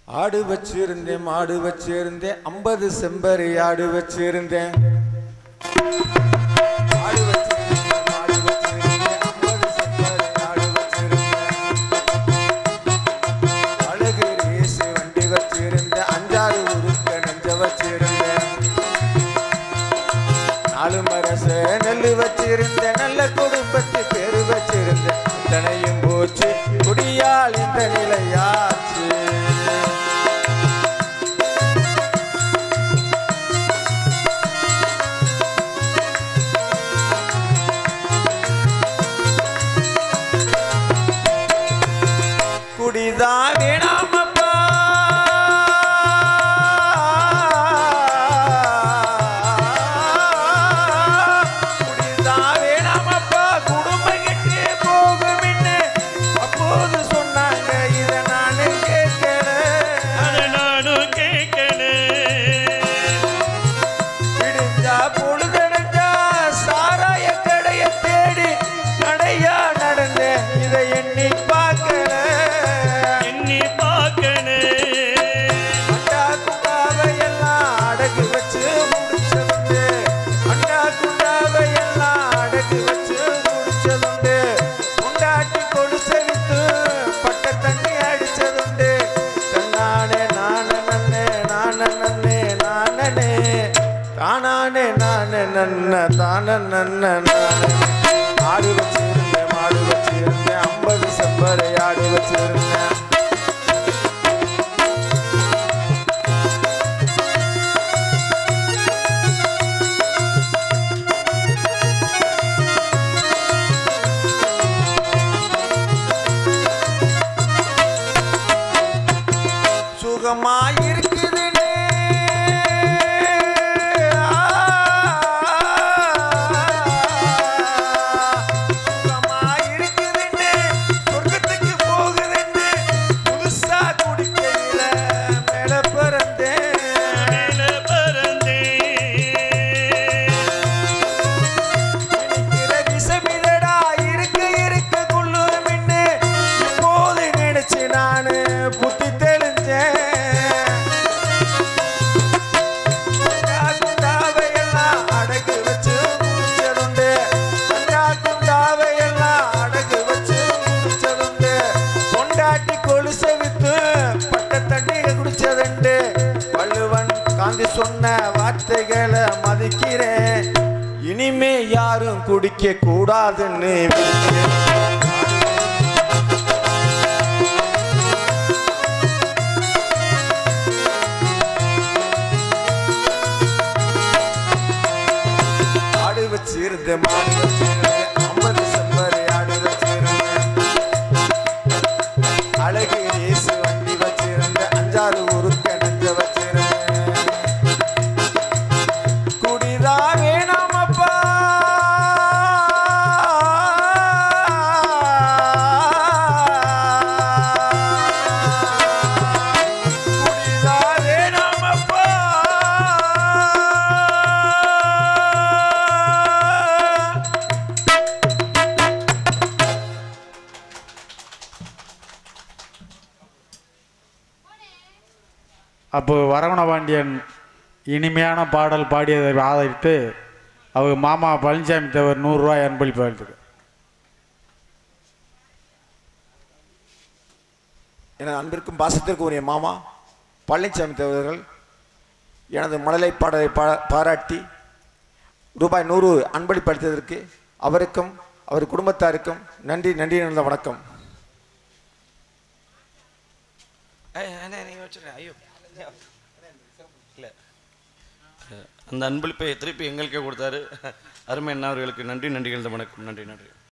ஆடு வச்சிருந்தேன் மாடு வச்சிருந்தேன் ஐம்பது செம்பரி ஆடு வச்சிருந்தேன் ஆடு வச்சிருந்தேன், மாடு வச்சிருந்தேன், 50 செம்பரி ஆடு வச்சிருந்தேன். அழகு ரேசு வண்டி வச்சிருந்தேன் அஞ்சாறு உருக்க நெஞ்ச வச்சிருந்தேன் நாலு மரச நெல்லு வச்சிருந்தேன் நல்ல குடும்பத்து பேரு வச்சிருந்தேன் இத்தனையும் போச்சு குடியால் இந்த நிலையாச்சு குடிதான் வேணாமப்பா குடிதான் வேணாமப்பா குடும்பம் கெட்டு போகும்னு அப்போது சொன்னாங்க இதை நானு கேட்கல அதை நானும் கேட்கணும் விடிஞ்சா பொழுதடைஞ்சா சாராய கடைய தேடி நடையா நடந்தேன் இதை எண்ணி பார்க்கல எண்ணி பார்க்கணும் அண்டா குண்டாவை எல்லாம் அடகு வச்சு முடிச்சதுண்டு அண்டா குண்டாவை எல்லாம் அடகு வச்சு முடிச்சதுண்டு கொண்டாட்டி கொலுசரித்து பட்ட தண்ணி அடிச்சதுண்டு தன்னானே நானே நன்னே நானே நன்னே நானனே தானானே நானே நன்ன தான நன்ன நானே ஆடு வச்சிருந்தேன் மாடு வச்சிருந்தேன் ஐம்பது செம்பரை ஆடு வச்சிருந்தேன் சுகமாயிருக்குதுனே சுகமாயிருக்குதுனே சொர்க்கத்துக்கு போகுதுன்னு புதுசா குடிக்கையில மேல பிறந்தேன் மேல பறந்தேன் நினைக்கிற விஷமிதடா இருக்க இருக்க குள்ளுமின்னு இப்போது நினைச்சு நானு புத்தி தெளிஞ்சேன் அண்டா குண்டாவையெல்லாம் அடகு வச்சு முடிச்சதுண்டு அண்டா குண்டாவையெல்லாம் அடகு வச்சு முடிச்சதுண்டு கொண்டாட்டி கொலுசை வித்து பட்ட தண்ணீரை குடிச்சதுண்டு வள்ளுவன் காந்தி சொன்ன வார்த்தைகளை மதிக்கிறேன் இனிமே யாரும் குடிக்க கூடாதுன்னு விதிக்கிறேன். ஆடு வச்சிருந்தேன் மாடு வச்சிருந்தேன் ஐம்பது செம்பரி ஆடு வச்சிருந்தேன் அழகு ஏசு வண்டி வச்சிருந்தேன் அஞ்சாறு உருக்க நெஞ்ச வச்சிருந்தேன் குடிதா வேணாமப்பா குடிதா வேணாமப்பா அப்போ வரவண பாண்டியன் இனிமையான பாடல் பாடியதை ஆதரித்து அவங்க மாமா பழனிசாமி தேவர் நூறுரூவாய் அன்பளிப்பு அளித்துக்கு எனது அன்பிற்கும் பாசத்திற்கும் உரிய மாமா பழனிசாமி தேவர்கள் எனது மழலை பாடலை பா பாராட்டி ரூபாய் நூறு அன்பளிப்படுத்தியதற்கு அவருக்கும் அவர் குடும்பத்தாருக்கும் நன்றி நன்றி நல்ல வணக்கம் ஐயோ இல்லை அந்த அன்பளிப்பை திருப்பி எங்களுக்கே கொடுத்தாரு அருமை அண்ணா அவர்களுக்கு நன்றி நன்றி வணக்கம் நன்றி நன்றி